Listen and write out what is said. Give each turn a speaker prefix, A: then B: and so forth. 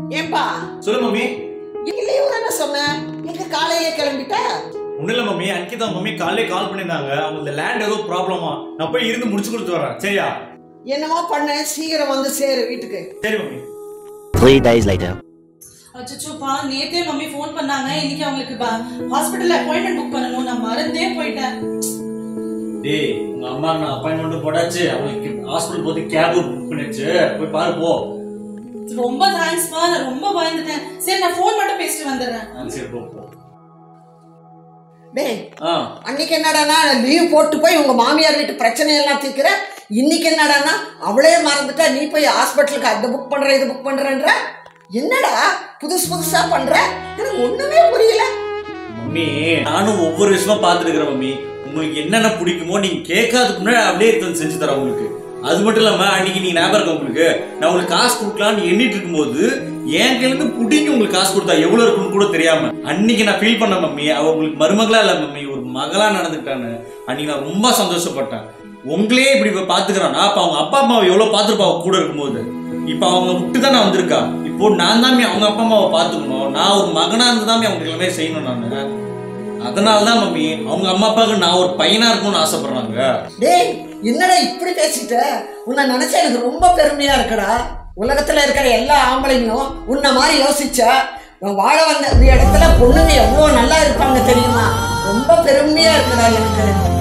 A: ஏன்பா
B: சொல்லு மம்மி
A: இன்னைக்கு லீவு தானே சொன்னேன் நீங்க காலையிலே கிளம்பிட்ட
B: ஒன்றும் இல்லை மம்மி அன்கிதா மம்மி காலையிலே கால் பண்ணியிருந்தாங்க அவங்க லேண்ட் ஏதோ ப்ராப்ளமா நான் போய் இருந்து முடிச்சு கொடுத்து வரேன் சரியா
A: என்னமோ பண்ண சீக்கிரம் வந்து சேரு வீட்டுக்கு
B: சரி மம்மி
C: Three days later.
D: அச்சோப்பா நேத்தே மம்மி ஃபோன் பண்ணாங்க இன்னைக்கு அவங்களுக்கு ஹாஸ்பிட்டல்ல அப்பாயின்மெண்ட் புக் பண்ணணும் நான் மறந்தே போயிட்டேன்
B: டேய் உங்க அம்மா நான் அப்பாயின்மெண்ட் போட்டாச்சு அவங்களுக்கு ஹாஸ்பிட்டல் போட்டு கேப் புக் பண்ணிடுச்சு போய் பாரு போ
D: ரொம்ப தேங்க்ஸ்ப்பா நான் ரொம்ப பயந்துட்டேன் சரி நான் ஃபோன் மட்டும் பேசிட்டு வந்துடுறேன்
B: ஆ, சரி போ போ
A: டேய்
B: ஆ
A: அன்னைக்கு என்னடானா லீவ் போட்டு போய் உங்க மாமியார் வீட்டு பிரச்சனையெல்லாம் தீர்க்கிற இன்னைக்கு என்னடானா அவளே மறந்துட்டா நீ போய் ஹாஸ்பிட்டலுக்கு அதை புக் பண்ற இது புக் பண்றன்ற என்னடா புதுசு புதுசா பண்ற எனக்கு ஒண்ணுமே புரியல
B: மம்மி நானும் ஒவ்வொரு விஷயமா பார்த்துருக்கிறேன் மம்மி உங்களுக்கு என்னென்ன பிடிக்குமோ நீங்க கேட்காதுக்கு முன்னாடி அப்படியே எடுத்து வந்து செஞ்சு தரேன் உங்களுக்கு அது மட்டும் இல்லாம அன்னைக்கு நீங்க ஞாபகம் இருக்கா உங்களுக்கு நான் உங்களுக்கு காசு கொடுக்கலாம்னு எண்ணிட்டு இருக்கும்போது என் கையில இருந்து புடிங்க உங்களுக்கு காசு கொடுத்தா எவ்வளவு இருக்குன்னு கூட தெரியாம அன்னைக்கு நான் ஃபீல் பண்ண மம்மி அவ உங்களுக்கு மருமகளா இல்ல மம்மி ஒரு மகளா நடந்துக்கிட்டான்னு அன்னைக்கு நான் ரொம்ப சந்தோஷப்பட்டேன் உங்களே இப்படி இப்ப பாத்துக்கிறானா அப்ப அவங்க அப்பா அம்மாவை எவ்வளவு பார்த்துருப்பா அவ கூட இருக்கும்போது இப்ப அவங்க விட்டு தான் நான் வந்திருக்கா இப்போ நான் தான் அவங்க அப்பா அம்மாவை பார்த்துக்கணும் நான் ஒரு மகனா இருந்து தான் அவங்களுக்கு எல்லாமே செய்யணும் நான் அதனால தான் மம்மி அவங்க அம்மா அப்பாவுக்கு நான் ஒரு பையனா இருக்கணும்னு ஆசைப்படுறாங்க
A: டேய் என்னடா இப்படி பேசிட்ட உன்னை நினைச்சா எனக்கு ரொம்ப பெருமையா இருக்குடா உலகத்துல இருக்கிற எல்லா ஆம்பளைங்களும் உன்னை மாதிரி யோசிச்சா நான் வாழ வந்த இந்த இடத்துல பொண்ணுங்க எவ்வளோ நல்லா இருப்பாங்க தெரியுமா ரொம்ப பெருமையா இருக்குடா எனக்கு